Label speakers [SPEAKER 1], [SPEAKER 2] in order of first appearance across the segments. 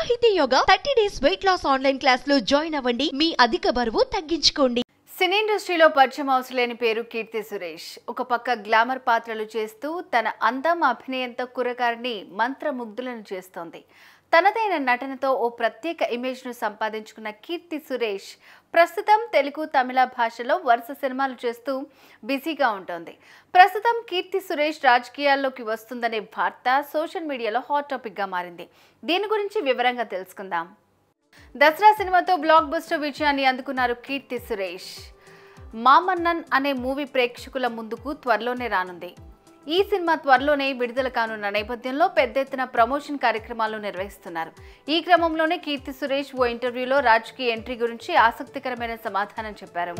[SPEAKER 1] సాహితీ yoga thirty days weight loss online class లో join అవ్వండి మీ అధిక బరువు తగ్గించుకోండి
[SPEAKER 2] సినీ ఇండస్ట్రీలో పరిచయం అవసరం లేని పేరు కీర్తి సురేష్ ఒక పక్క గ్లామర్ పాత్రలు చేస్తూ తన అందం అభినయంతో కురగారిని మంత్రముగ్ధులను చేస్తోంది తనదైన నటనతో ఓ ప్రత్యేక ఇమేజ్ను సంపాదించుకున్న కీర్తి సురేష్ ప్రస్తుతం తెలుగు తమిళ భాషలో వరుస సినిమాలు చేస్తూ బిజీగా ఉంటుంది ప్రస్తుతం కీర్తి సురేష్ రాజకీయాల్లోకి వస్తుందనే వార్త సోషల్ మీడియాలో హాట్ టాపిక్గా మారింది దీని గురించి వివరంగా తెలుసుకుందాం దసరా సినిమాతో బ్లాక్ బస్టర్ విజయాన్ని అందుకున్నారు కీర్తి సురేష్ మామన్నన్ అనే మూవీ ప్రేక్షకుల ముందుకు త్వరలోనే రానుంది ఈ సినిమా త్వరలోనే విడుదల కానున్న నేపథ్యంలో పెద్ద ఎత్తున ప్రమోషన్ కార్యక్రమాలు నిర్వహిస్తున్నారు ఈ క్రమంలోనే కీర్తి సురేష్ ఓ ఇంటర్వ్యూలో రాజకీయ ఎంట్రీ గురించి ఆసక్తికరమైన సమాధానం చెప్పారు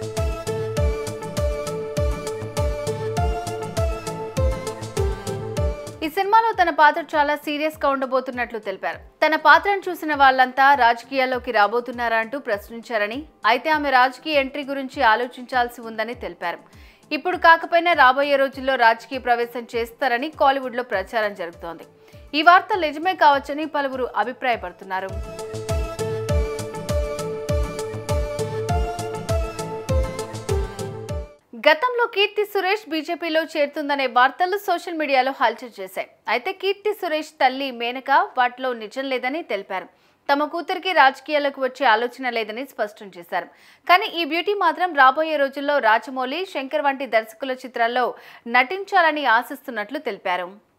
[SPEAKER 2] ఈ సినిమాలో తన పాత్ర చాలా సీరియస్ గా ఉండబోతున్నట్లు తెలిపారు తన పాత్రను చూసిన వాళ్ళంతా రాజకీయాల్లోకి రాబోతున్నారా అంటూ ప్రశ్నించారని అయితే ఆమె రాజకీయ ఎంట్రీ గురించి ఆలోచించాల్సి ఉందని తెలిపారు ఇప్పుడు కాకపోయినా రాబోయే రోజుల్లో రాజకీయ ప్రవేశం చేస్తారని కాలీవుడ్ లో ప్రచారం జరుగుతోంది ఈ వార్త నిజమే కావచ్చని పలువురు అభిప్రాయపడుతున్నారు గతంలో కీర్తి సురేష్ బీజేపీలో చేరుతుందనే వార్తలు సోషల్ మీడియాలో హల్చల్ చేశాయి అయితే కీర్తి సురేష్ తల్లి మేనక వాటిలో నిజం లేదని తెలిపారు తమ కూతురికి రాజకీయాలకు వచ్చే ఆలోచన లేదని స్పష్టం చేశారు కానీ ఈ బ్యూటీ మాత్రం రాబోయే రోజుల్లో రాజమౌళి శంకర్ వంటి దర్శకుల చిత్రాల్లో నటించాలని ఆశిస్తున్నట్లు తెలిపారు